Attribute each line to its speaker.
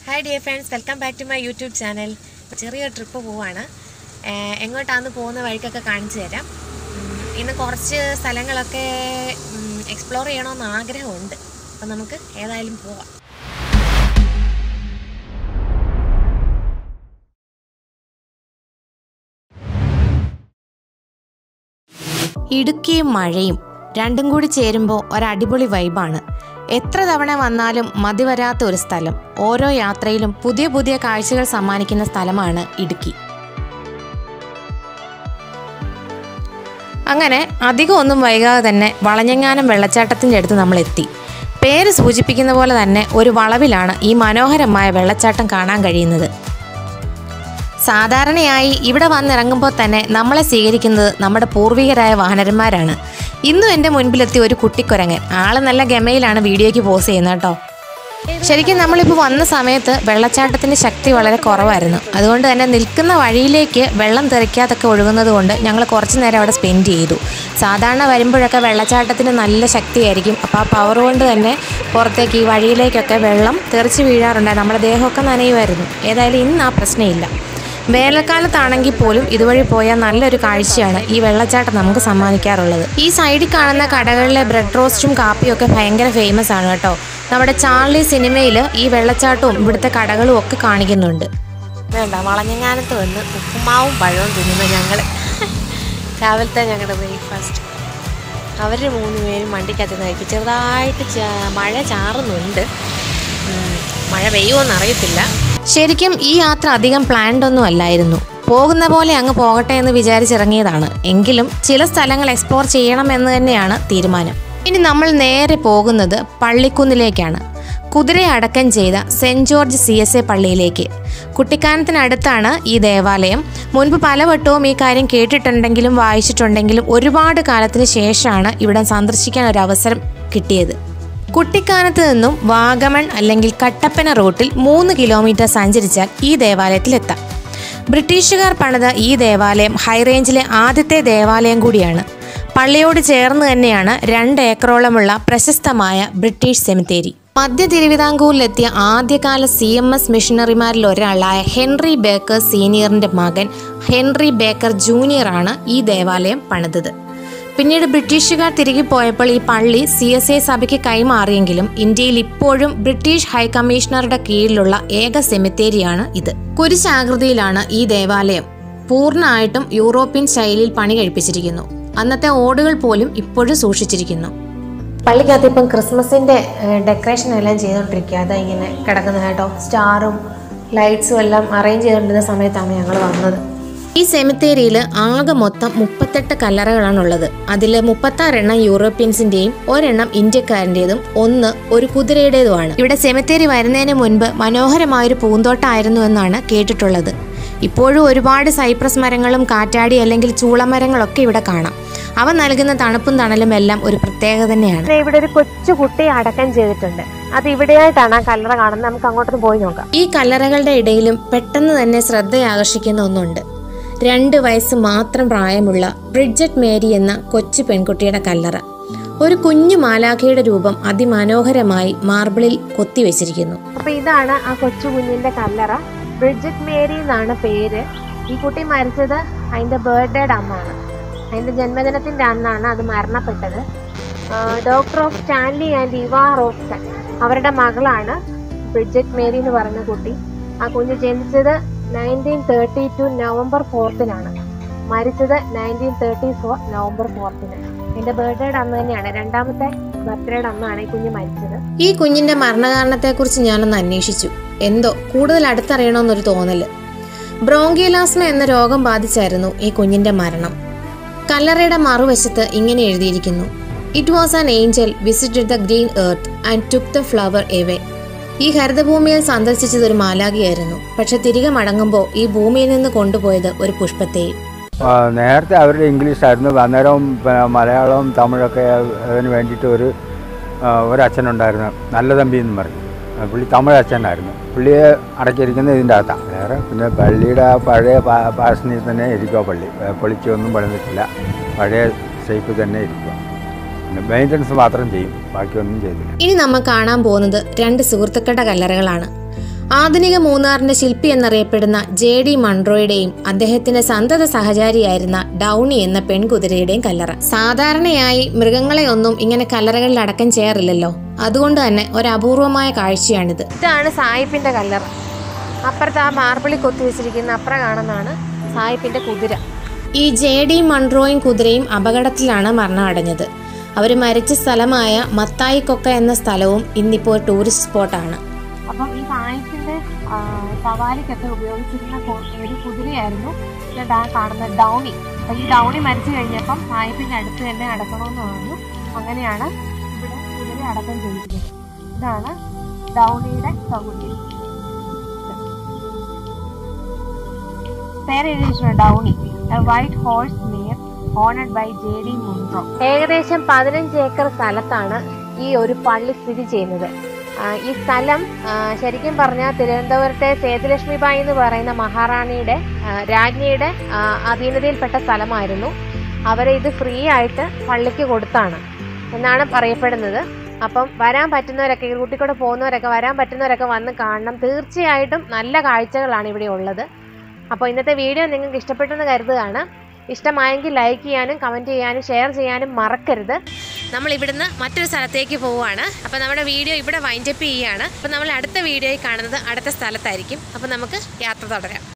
Speaker 1: hi dear friends welcome back to my YouTube channel ചെറിയൊരു trip പോവാണ് ഏഹ് എങ്ങോട്ടാന്ന് പോകുന്ന വഴിക്കൊക്കെ കാണിച്ചു തരാം ഉം, ഇന്ന് കുറച്ച് സ്ഥലങ്ങളൊക്കെ എക്സ്പ്ലോർ ചെയ്യണമെന്ന് ആഗ്രഹമുണ്ട് അപ്പം നമുക്ക് ഏതായാലും പോവാം ഇടുക്കിയും മഴയും രണ്ടും കൂടി ചേരുമ്പോൾ ഒരടിപൊളി വൈബാണ് എത്ര തവണ വന്നാലും മതി വരാത്ത ഒരു സ്ഥലം ഓരോ യാത്രയിലും പുതിയ പുതിയ കാഴ്ചകൾ സമ്മാനിക്കുന്ന സ്ഥലമാണ് ഇടുക്കി അങ്ങനെ അധികം ഒന്നും വൈകാതെ തന്നെ വളഞ്ഞെങ്ങാനം വെള്ളച്ചാട്ടത്തിൻ്റെ അടുത്ത് നമ്മൾ എത്തി പേര് സൂചിപ്പിക്കുന്ന പോലെ തന്നെ ഒരു വളവിലാണ് ഈ മനോഹരമായ വെള്ളച്ചാട്ടം കാണാൻ കഴിയുന്നത് സാധാരണയായി ഇവിടെ വന്നിറങ്ങുമ്പോൾ തന്നെ നമ്മളെ സ്വീകരിക്കുന്നത് നമ്മുടെ പൂർവികരായ വാനരന്മാരാണ് ഇന്നും എൻ്റെ മുൻപിലെത്തിയ ഒരു കുട്ടിക്കുരങ്ങൻ ആള് നല്ല ഗമയിലാണ് വീഡിയോയ്ക്ക് പോസ് ചെയ്യുന്നത് കേട്ടോ ശരിക്കും നമ്മളിപ്പോൾ വന്ന സമയത്ത് വെള്ളച്ചാട്ടത്തിൻ്റെ ശക്തി വളരെ കുറവായിരുന്നു അതുകൊണ്ട് തന്നെ നിൽക്കുന്ന വഴിയിലേക്ക് വെള്ളം തെറിക്കാതൊക്കെ ഒഴുകുന്നത് കൊണ്ട് ഞങ്ങൾ കുറച്ച് നേരം അവിടെ സ്പെൻഡ് ചെയ്തു സാധാരണ വരുമ്പോഴൊക്കെ വെള്ളച്ചാട്ടത്തിന് നല്ല ശക്തിയായിരിക്കും അപ്പോൾ ആ പവർ കൊണ്ട് തന്നെ പുറത്തേക്ക് ഈ വഴിയിലേക്കൊക്കെ വെള്ളം തെറിച്ച് വീഴാറുണ്ട് നമ്മുടെ ദേഹമൊക്കെ നനയുമായിരുന്നു ഏതായാലും ഇന്ന് ആ പ്രശ്നമില്ല വേനൽക്കാലത്താണെങ്കിൽ പോലും ഇതുവഴി പോയാൽ നല്ലൊരു കാഴ്ചയാണ് ഈ വെള്ളച്ചാട്ടം നമുക്ക് സമ്മാനിക്കാറുള്ളത് ഈ സൈഡിൽ കാണുന്ന കടകളിലെ ബ്രെഡ് റോസ്റ്റും കാപ്പിയും ഒക്കെ ഭയങ്കര ഫേമസ് ആണ് കേട്ടോ നമ്മുടെ ചാർലി സിനിമയിൽ ഈ വെള്ളച്ചാട്ടവും ഇവിടുത്തെ കടകളും ഒക്കെ കാണിക്കുന്നുണ്ട് വേണ്ട വളഞ്ഞങ്ങാനത്ത് വന്ന് ഉപ്പുമാവും പഴവും തിന്നുന്ന ഞങ്ങൾ രാവിലത്തെ ഞങ്ങളുടെ ബ്രേക്ക്ഫാസ്റ്റ് അവർ മൂന്ന് പേരും വണ്ടിക്കകത്ത് കഴിക്കും ചെറുതായിട്ട് ചാ- മഴ ചാറുന്നുണ്ട് ഉം, മഴ പെയ്യുമോന്ന് അറിയത്തില്ല ശരിക്കും ഈ യാത്ര അധികം പ്ലാൻഡ് ഒന്നും അല്ലായിരുന്നു പോകുന്ന പോലെ അങ്ങ് പോകട്ടെ എന്ന് വിചാരിച്ചിറങ്ങിയതാണ് എങ്കിലും ചില സ്ഥലങ്ങൾ എക്സ്പ്ലോർ ചെയ്യണമെന്ന് തന്നെയാണ് തീരുമാനം ഇനി നമ്മൾ നേരെ പോകുന്നത് പള്ളിക്കുന്നിലേക്കാണ് കുതിരയെ അടക്കം ചെയ്ത Saint George C S A പള്ളിയിലേക്ക് കുട്ടിക്കാനത്തിനടുത്താണ് ഈ ദേവാലയം മുൻപ് പലവട്ടവും ഈ കാര്യം കേട്ടിട്ടുണ്ടെങ്കിലും വായിച്ചിട്ടുണ്ടെങ്കിലും ഒരുപാട് കാലത്തിന് ശേഷമാണ് ഇവിടെ സന്ദർശിക്കാൻ ഒരു അവസരം കിട്ടിയത് കുട്ടിക്കാനത്ത് നിന്നും വാഗമൺ അല്ലെങ്കിൽ കട്ടപ്പന റൂട്ടിൽ മൂന്ന് കിലോമീറ്റർ സഞ്ചരിച്ചാൽ ഈ ദേവാലയത്തിലെത്താം ബ്രിട്ടീഷുകാർ പണിത ഈ ദേവാലയം ഹൈറേഞ്ചിലെ ആദ്യത്തെ ദേവാലയം കൂടിയാണ് പള്ളിയോട് ചേർന്ന് തന്നെയാണ് രണ്ട് ഏക്കറോളമുള്ള പ്രശസ്തമായ ബ്രിട്ടീഷ് സെമിത്തേരി മധ്യ തിരുവിതാംകൂറിലെത്തിയ ആദ്യകാല സി എം എസ് മിഷണറിമാരിൽ ഒരാളായ ഹെൻറി ബേക്കർ സീനിയറിന്റെ മകൻ ഹെൻറി ബേക്കർ ജൂനിയറാണ് ഈ ദേവാലയം പണിതത് പിന്നീട് ബ്രിട്ടീഷുകാർ തിരികെ പോയപ്പോൾ ഈ പള്ളി സി എസ് ഐ സഭയ്ക്ക് കൈമാറിയെങ്കിലും ഇന്ത്യയിൽ ഇപ്പോഴും ബ്രിട്ടീഷ് ഹൈക്കമ്മീഷണറുടെ കീഴിലുള്ള ഏക സെമിത്തേരിയാണ് ഇത് കുരിശാകൃതിയിലാണ് ഈ ദേവാലയം പൂർണ്ണമായിട്ടും യൂറോപ്യൻ ശൈലിയിൽ പണി കഴിപ്പിച്ചിരിക്കുന്നു അന്നത്തെ ഓടുകൾ പോലും ഇപ്പോഴും സൂക്ഷിച്ചിരിക്കുന്നു പള്ളിക്കകത്ത് ഇപ്പം ക്രിസ്മസിന്റെ ഡെക്കറേഷൻ എല്ലാം ചെയ്തുകൊണ്ടിരിക്കുക അതാ ഇങ്ങനെ കിടക്കുന്നത് കേട്ടോ സ്റ്റാറും ലൈറ്റ്സും എല്ലാം അറേഞ്ച് ചെയ്തുകൊണ്ടിരുന്ന സമയത്താണ് ഞങ്ങൾ വന്നത് ഈ സെമിത്തേരിയിൽ ആകെ മൊത്തം മുപ്പത്തെട്ട് കല്ലറകളാണുള്ളത് അതിൽ മുപ്പത്താറെണ്ണം യൂറോപ്യൻസിന്റെയും ഒരെണ്ണം ഇന്ത്യക്കാരൻ്റെതും ഒന്ന് ഒരു കുതിരയുടേതുമാണ് ഇവിടെ സെമിത്തേരി വരുന്നതിന് മുൻപ് മനോഹരമായൊരു പൂന്തോട്ടമായിരുന്നു എന്നാണ് കേട്ടിട്ടുള്ളത് ഇപ്പോഴും ഒരുപാട് സൈപ്രസ് മരങ്ങളും കാറ്റാടി അല്ലെങ്കിൽ ചൂളമരങ്ങളൊക്കെ ഇവിടെ കാണാം അവ നൽകുന്ന തണുപ്പും തണലും എല്ലാം ഒരു പ്രത്യേകത തന്നെയാണ്
Speaker 2: ഇവിടെ ഒരു കൊച്ചു കുട്ടിയെ അടക്കം ചെയ്തിട്ടുണ്ട് അത് ഇവിടെയായിട്ടാണ് ആ കല്ലറ കാണുന്നത് നമുക്ക് അങ്ങോട്ടൊന്ന് പോയി നോക്കാം
Speaker 1: ഈ കല്ലറകളുടെ ഇടയിലും പെട്ടെന്ന് തന്നെ ശ്രദ്ധയാകർഷിക്കുന്ന ഒന്നുണ്ട് രണ്ട് വയസ്സ് മാത്രം പ്രായമുള്ള ബ്രിഡ്ജറ്റ് മേരി എന്ന കൊച്ചു പെൺകുട്ടിയുടെ കല്ലറ ഒരു കുഞ്ഞു മാലാഖയുടെ രൂപം അതിമനോഹരമായി മാർബിളിൽ കൊത്തിവെച്ചിരിക്കുന്നു
Speaker 2: അപ്പൊ ഇതാണ് ആ കൊച്ചു കുഞ്ഞിന്റെ കല്ലറ ബ്രിഡ്ജറ്റ് മേരി എന്നാണ് പേര് ഈ കുട്ടി മരിച്ചത് അതിന്റെ ബർത്ത്ഡേയുടെ അന്നാണ് അതിന്റെ ജന്മദിനത്തിന്റെ അന്നാണ് അത് മരണപ്പെട്ടത് doctor of Stanley and Eva Roston അവരുടെ മകളാണ് ബ്രിഡ്ജറ്റ് മേരി എന്ന് പറഞ്ഞ കുട്ടി ആ കുഞ്ഞ് ജനിച്ചത് നയൻറ്റീൻ തേർട്ടി ടു നവംബർ ഫോർത്തിനാണ് മരിച്ചത് നയൻറ്റീൻ തേർട്ടി ഫോർ നവംബർ ഫോർത്തിന് എന്റെ ബർത്ത്ഡേയുടെ അന്ന് തന്നെയാണ് രണ്ടാമത്തെ ബർത്ത്ഡേയുടെ അന്നാണ് ഈ കുഞ്ഞ് മരിച്ചത്
Speaker 1: ഈ കുഞ്ഞിന്റെ മരണകാരണത്തെക്കുറിച്ച് ഞാനൊന്ന് അന്വേഷിച്ചു എന്തോ കൂടുതൽ അടുത്തറിയണമെന്നൊരു തോന്നല് ബ്രോങ്കിയലാസ്മ എന്ന രോഗം ബാധിച്ചായിരുന്നു ഈ കുഞ്ഞിന്റെ മരണം കല്ലറയുടെ മറുവശത്ത് ഇങ്ങനെ എഴുതിയിരിക്കുന്നു it was an angel visited the green earth and took the flower away ഈ ഹരിതഭൂമിയിൽ സന്ദർശിച്ചത് ഒരു മാലാഖിയായിരുന്നു പക്ഷെ തിരികെ മടങ്ങുമ്പോൾ ഈ ഭൂമിയിൽ നിന്ന് കൊണ്ടുപോയത് ഒരു പുഷ്പത്തെയും
Speaker 3: ആ, നേരത്തെ അവരുടെ ഇംഗ്ലീഷായിരുന്നു അന്നേരം പിന്നെ മലയാളവും തമിഴൊക്കെ അതിന് വേണ്ടിയിട്ട് ഒരു ആ, ഒരച്ഛനുണ്ടായിരുന്നു നല്ല തമ്പി എന്ന് പറയും ആ, പുള്ളി തമിഴ് അച്ഛനായിരുന്നു പുള്ളിയെ അടക്കിയിരിക്കുന്നത് ഇതിൻ്റെ അകത്താണ് വേറെ പിന്നെ പള്ളിയുടെ ആ പഴയ പാ- പാഷനിൽ തന്നെ ഇരിക്കുക പള്ളി ആ, പൊളിച്ചൊന്നും പണിതിട്ടില്ല പഴയ ഷേപ്പ് തന്നെ ഇരിക്കുക പിന്നെ മെയിൻ്റനൻസ് മാത്രം ചെയ്യും ബാക്കിയൊന്നും ചെയ്തില്ല
Speaker 1: ഇനി നമ്മൾ കാണാൻ പോകുന്നത് രണ്ട് സുഹൃത്തുക്കളുടെ കല്ലറകളാണ് ആധുനിക മൂന്നാറിന്റെ ശില്പി എന്നറിയപ്പെടുന്ന ജെ ഡി മൺട്രോയുടെയും അദ്ദേഹത്തിന്റെ സന്തത സഹചാരിയായിരുന്ന ഡൗണി എന്ന പെൺകുതിരയുടെയും കല്ലറ സാധാരണയായി മൃഗങ്ങളെ ഒന്നും ഇങ്ങനെ കല്ലറകളിൽ അടക്കം ചെയ്യാറില്ലല്ലോ അതുകൊണ്ട് തന്നെ ഒരു അപൂർവമായ കാഴ്ചയാണിത്
Speaker 2: ഇതാണ് സായിപ്പിന്റെ കല്ലറ അപ്പുറത്ത് ആ മാർബിളിൽ കൊത്തി വെച്ചിരിക്കുന്ന അപ്പുറം കാണുന്നതാണ് സായിപ്പിന്റെ കുതിര
Speaker 1: ഈ ജെ ഡി മൺട്രോയും കുതിരയും അപകടത്തിലാണ് മരണം അടഞ്ഞത് അവർ മരിച്ച സ്ഥലമായ മത്തായിക്കൊക്ക എന്ന സ്ഥലവും ഇന്നിപ്പോൾ ടൂറിസ്റ്റ് സ്പോട്ടാണ്
Speaker 2: അപ്പം ഈ സായിപ്പിന്റെ ആ, സവാരിക്കൊക്കെ ഉപയോഗിച്ചിരുന്ന കൊ- ഒരു കുതിരയായിരുന്നു ഇത് ആ കാണുന്ന ഡൗണി അപ്പൊ ഈ ഡൗണി മരിച്ചു കഴിഞ്ഞപ്പം സായിപ്പിന്റെ അടുത്ത് തന്നെ അടക്കണമെന്ന് പറഞ്ഞു അങ്ങനെയാണ് ഇവിടെ കുതിര അടക്കം ചെയ്തിരിക്കുന്നത് ഇതാണ് ഡൗണിയുടെ സൗകര്യം പേര് എഴുതി വെച്ചിട്ടുണ്ട് Downey white horse mare owned by J D Munro ഏകദേശം പതിനഞ്ച് ഏക്കർ സ്ഥലത്താണ് ഈ ഒരു പള്ളി സ്ഥിതി ചെയ്യുന്നത് ആ, ഈ സ്ഥലം ആ, ശരിക്കും പറഞ്ഞാൽ തിരുവനന്തപുരത്തെ സേതുലക്ഷ്മിബായി എന്ന് പറയുന്ന മഹാറാണിയുടെ ആ, രാജ്ഞിയുടെ ആ, അധീനതയിൽപ്പെട്ട സ്ഥലമായിരുന്നു അവരെ ഇത് ഫ്രീ ആയിട്ട് പള്ളിക്ക് കൊടുത്താണ് എന്നാണ് പറയപ്പെടുന്നത് അപ്പം വരാൻ പറ്റുന്നവരൊക്കെ ഈ റൂട്ടിൽ കൂടെ പോകുന്നവരൊക്കെ വരാൻ പറ്റുന്നവരൊക്കെ വന്ന് കാണണം തീർച്ചയായിട്ടും നല്ല കാഴ്ചകളാണ് ഇവിടെ ഉള്ളത് അപ്പോൾ ഇന്നത്തെ വീഡിയോ നിങ്ങൾക്ക് ഇഷ്ടപ്പെട്ടെന്ന് കരുതുകയാണ് ഇഷ്ടമായെങ്കിൽ ലൈക്ക് ചെയ്യാനും കമൻറ്റ് ചെയ്യാനും ഷെയർ ചെയ്യാനും മറക്കരുത്
Speaker 1: നമ്മൾ ഇവിടുന്ന് മറ്റൊരു സ്ഥലത്തേക്ക് പോവുകയാണ് അപ്പോൾ നമ്മുടെ വീഡിയോ ഇവിടെ വൈൻഡപ്പ് ചെയ്യുകയാണ് അപ്പോൾ നമ്മൾ അടുത്ത വീഡിയോയിൽ കാണുന്നത് അടുത്ത സ്ഥലത്തായിരിക്കും അപ്പോൾ നമുക്ക് യാത്ര തുടരാം